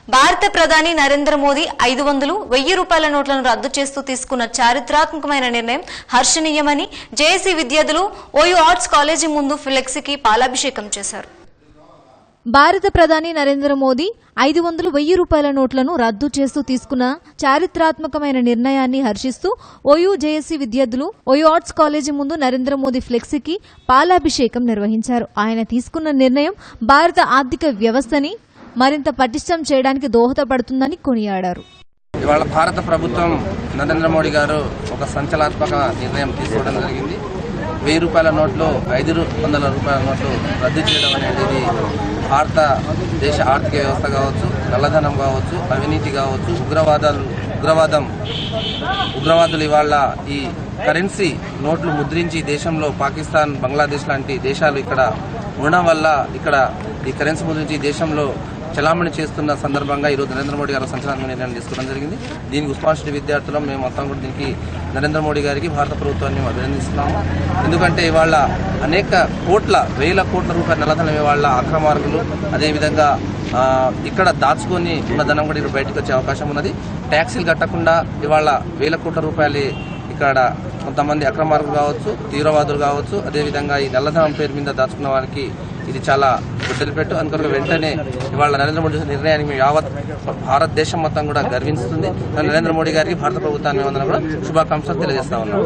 భారత ప్రధాని నరేంద్ర మోదీ ఐదు వందలు వెయ్యి రూపాయల నోట్లను రద్దు చేస్తూ తీసుకున్న చారిత్రాత్మకమైన నిర్ణయం హర్షణీయమని జేఏసీ విద్యార్థులు ఓయూ ఆర్ట్స్ కాలేజీ ముందు ఫ్లెక్సీకి పాలాభిషేకం చేశారు భారత ప్రధాని నరేంద్ర మోదీ ఐదు వందలు వెయ్యి రూపాయల నోట్లను రద్దు చేస్తూ తీసుకున్న చారిత్రాత్మకమైన నిర్ణయాన్ని హర్షిస్తూ ఓయూ జేఏసీ విద్యార్థులు ఓయూ ఆర్ట్స్ కాలేజీ ముందు నరేంద్ర మోదీ ఫ్లెక్సీకి పాలాభిషేకం నిర్వహించారు ఆయన తీసుకున్న నిర్ణయం భారత ఆర్థిక వ్యవస్థని మరింత పటిష్టం చేయడానికి దోహదపడుతుందని కొనియాడారు ఇవాళ భారత ప్రభుత్వం నరేంద్ర మోడీ గారు ఒక సంచలనాత్మక నిర్ణయం తీసుకోవడం జరిగింది వెయ్యి రూపాయల నోట్లు ఐదు రు- వందల రూపాయల నోట్లు రద్దు చేయడం అనేది భారత దేశ ఆర్థిక వ్యవస్థ కావచ్చు నల్లధనం కావచ్చు అవినీతి కావచ్చు ఉగ్రవాదాలు ఉగ్రవాదం ఉగ్రవాదులు ఇవాళ ఈ కరెన్సీ నోట్లు ముద్రించి దేశంలో పాకిస్తాన్ బంగ్లాదేశ్ లాంటి దేశాలు ఇక్కడ ఉండడం వల్ల ఇక్కడ ఈ కరెన్సీ ముద్రించి దేశంలో చలామణి చేస్తున్న సందర్భంగా ఈరోజు నరేంద్ర మోడీ గారు సంచలన నిర్ణయం తీసుకోవడం జరిగింది దీనికి ఉస్మాన్ విద్యార్థులం మేము మొత్తం కూడా దీనికి నరేంద్ర మోడీ గారికి భారత ప్రభుత్వాన్ని అభినందిస్తున్నాము ఎందుకంటే ఇవాళ అనేక కోట్ల వేల కోట్ల రూపాయల నల్లధనం ఇవాళ అక్రమార్గులు అదేవిధంగా ఆ, ఇక్కడ దాచుకొని ఉన్న ధనం కూడా ఇక్కడ బయటకు వచ్చే అవకాశం ఉన్నది ట్యాక్సీలు కట్టకుండా ఇవాళ వేల కోట్ల రూపాయలు ఇక్కడ కొంతమంది అక్రమార్గులు కావచ్చు తీవ్రవాదులు కావచ్చు అదేవిధంగా ఈ నల్లధనం పేరు మీద దాచుకున్న వారికి ఇది చాలా గుడ్డలిపెట్టు అందుకని వెంటనే ఇవాళ నరేంద్ర మోడీ చేసిన నిర్ణయానికి మేము యావత్ భారతదేశం మొత్తం కూడా గర్విస్తుంది నరేంద్ర మోడీ గారికి భారత ప్రభుత్వాన్ని వందన కూడా శుభాకాంక్షలు తెలియజేస్తా ఉన్నాం